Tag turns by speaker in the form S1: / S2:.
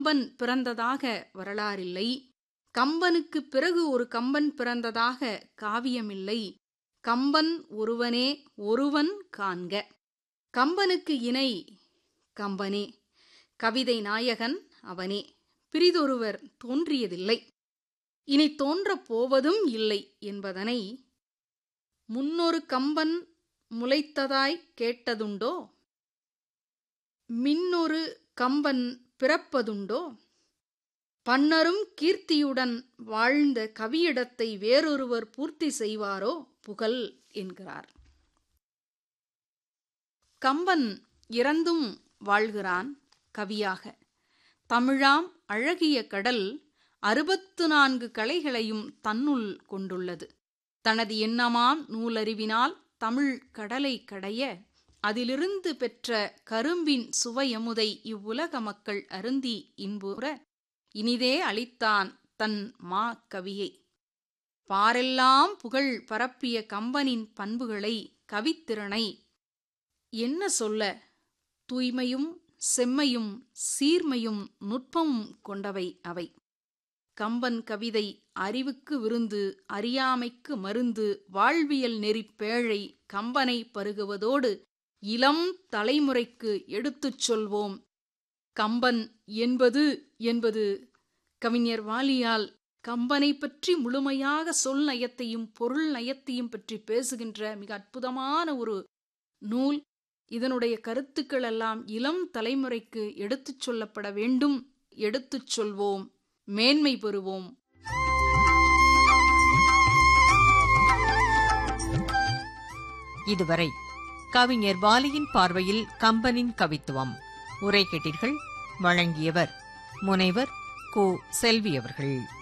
S1: கம்பன் பிறந்ததாக வரலாறில்லை கம்பனுக்கு பிறகு ஒரு கம்பன் பிறந்ததாக காவியமில்லை கம்பன் ஒருவனே ஒருவன் காண்க கம்பனுக்கு இணை கம்பனே கவிதை நாயகன் அவனே பிரிதொருவர் தோன்றியதில்லை இனி தோன்றப் போவதும் இல்லை என்பதனை முன்னொரு கம்பன் முளைத்ததாய் கேட்டதுண்டோ மின்னொரு கம்பன் பிறப்பதுண்டோ பன்னரும் கீர்த்தியுடன் வாழ்ந்த கவியிடத்தை வேறொருவர் பூர்த்தி செய்வாரோ புகழ் என்கிறார் கம்பன் இறந்தும் வாழ்கிறான் கவியாக தமிழாம் அழகிய கடல் அறுபத்து நான்கு கலைகளையும் தன்னுள் கொண்டுள்ளது தனது எண்ணமாம் நூலறிவினால் தமிழ் கடலை கடைய அதிலிருந்து பெற்ற கரும்பின் சுவையமுதை இவ்வுலக மக்கள் அருந்தி இன்புற இனிதே அளித்தான் தன் மா கவியை பாரெல்லாம் புகழ் பரப்பிய கம்பனின் பண்புகளை கவித்திறனை என்ன சொல்ல தூய்மையும் செம்மையும் சீர்மையும் நுட்பமும் கொண்டவை அவை கம்பன் கவிதை அறிவுக்கு விருந்து அறியாமைக்கு மருந்து வாழ்வியல் நெறி பேழை கம்பனை பருகுவதோடு இளம் தலைமுறைக்கு எடுத்துச் சொல்வோம் கம்பன் என்பது என்பது கவிஞர் வாலியால் கம்பனை பற்றி முழுமையாக சொல் நயத்தையும் பொருள் நயத்தையும் பற்றி பேசுகின்ற மிக அற்புதமான ஒரு நூல் இதனுடைய கருத்துக்கள் எல்லாம் இளம் தலைமுறைக்கு எடுத்துச் சொல்லப்பட வேண்டும் எடுத்துச் சொல்வோம் மேன்மை பெறுவோம்
S2: இதுவரை கவிஞர் வாலியின் பார்வையில் கம்பனின் கவித்துவம் உரை கேட்டீர்கள் வழங்கியவர் முனைவர் கு செல்வி அவர்கள்